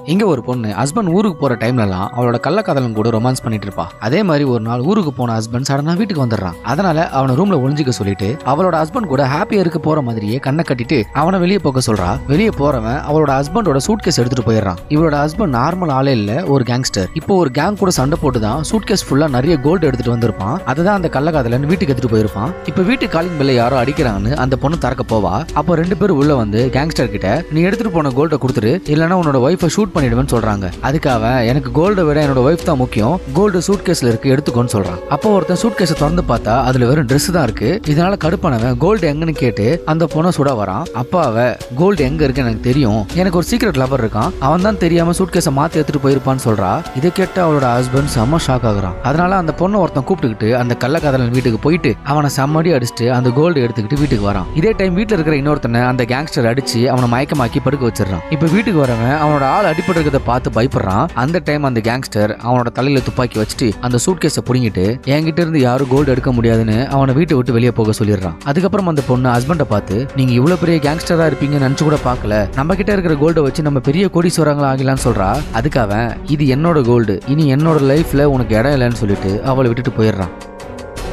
இங்க ஒரு பொண்ணு ஹஸ்பண்ட் ஊருக்கு போற டைம்லலாம் அவளோட கள்ளக்காதலன் கூட ரொமான்ஸ் பண்ணிட்டு இருப்பா அதே மாதிரி ஒரு நாள் ஊருக்கு போன ஹஸ்பண்ட் சடனா வீட்டுக்கு வந்துடுறான் அதனால அவனை ரூம்ல ஒளிஞ்சிக்க சொல்லிட்டு அவளோட ஹஸ்பண்ட் கூட ஹாப்பியா இருக்க போற மாதிரியே கண்ணை கட்டிட்டு அவனை வெளியே போக சொல்றா வெளியே போறவன் அவளோட ஹஸ்பண்டோட சூட் கேஸ் எடுத்துட்டு போயிடுறான் இவளோட ஹஸ்பண்ட் நார்மல் ஆளே இல்ல ஒரு கேங்ஸ்டர் இப்போ ஒரு கேங் கூட சண்டை போட்டு தான் சூட் கேஸ் ஃபுல்லா நிறைய கோல்டு எடுத்துட்டு வந்திருப்பான் அதுதான் அந்த கள்ளக்காதலன் வீட்டுக்கு எடுத்துட்டு போயிருப்பான் இப்போ வீட்டு காலிங் பெல்ல யாரோ அடிக்கிறாங்கன்னு அந்த பொண்ணு திறக்க போவா அப்போ ரெண்டு பேரும் உள்ள வந்து கேங்ஸ்டர் கிட்ட நீ எடுத்துட்டு போன கோல்ட கொடுத்துரு இல்லைன்னா உன்னோட ஒய்ஃபை ஷூட் பண்ணிடுவேன்னு சொல்றாங்க அதுக்கு அவன் எனக்கு கோல்டை விட என்னோட ஒய்ஃப் தான் முக்கியம் கோல்டு சூட் கேஸ்ல இருக்கு எடுத்துக்கோன்னு சொல்றான் அப்போ ஒருத்தன் சூட் கேஸை திறந்து பார்த்தா அதுல வெறும் Dress தான் இருக்கு இதனால கடுப்பானவன் கோல்டு எங்கன்னு கேட்டு அந்த பொண்ணை சுட வரான் அப்பா அவ கோல்டு எங்க இருக்கு எனக்கு தெரியும் எனக்கு ஒரு சீக்ரெட் லவர் இருக்கான் அவன் தான் தெரியாம சூட் கேஸை மாத்தி எடுத்துட்டு போயிருப்பான்னு சொல்றா இதை கேட்டு அவளோட ஹஸ்பண்ட் செம்ம ஷாக் ஆகுறான் அதனால அந்த பொண்ணை ஒருத்தன் கூப்பிட்டுக்கிட்டு அந்த கள்ளக்காதலன் வீட்டுக்கு போயிட்டு அவனை செம்மடி அடிச்சுட்டு அந்த கோல்டு எடுத்துக்கிட்டு வீட்டுக்கு வரான் இதே டைம் வீட்டுல இருக்கிற இன்னொருத்தனை அந்த கேங்ஸ்டர் அடிச்சு அவனை மயக்கமாக்கி படுக்க வச்சிடறான் இப்ப வீட்டுக்கு வரவன் அவனோட ஆள் அடிபட்டு இருக்கிறத பார்த்து பயப்படுறான் அந்த டைம் அந்த கேங்ஸ்டர் அவனோட தலையில துப்பாக்கி வச்சுட்டு அந்த சூட் கேஸை புடிங்கிட்டு என்கிட்ட இருந்து யாரும் கோல்டு எடுக்க முடியாதுன்னு அவனை வீட்டை விட்டு வெளியே போக சொல்லிடுறான் அதுக்கப்புறம் அந்த பொண்ணு ஹஸ்பண்டை பார்த்து நீங்க இவ்வளவு பெரிய கேங்ஸ்டரா இருப்பீங்கன்னு நினைச்சு கூட பார்க்கல நம்ம கிட்ட இருக்கிற கோல்டை வச்சு நம்ம பெரிய கோடீஸ்வரங்களா ஆகலாம்னு சொல்றா அதுக்கு அவன் இது என்னோட கோல்டு இனி என்னோட லைஃப்ல உனக்கு இடம் இல்லைன்னு சொல்லிட்டு அவளை விட்டுட்டு போயிடுறான்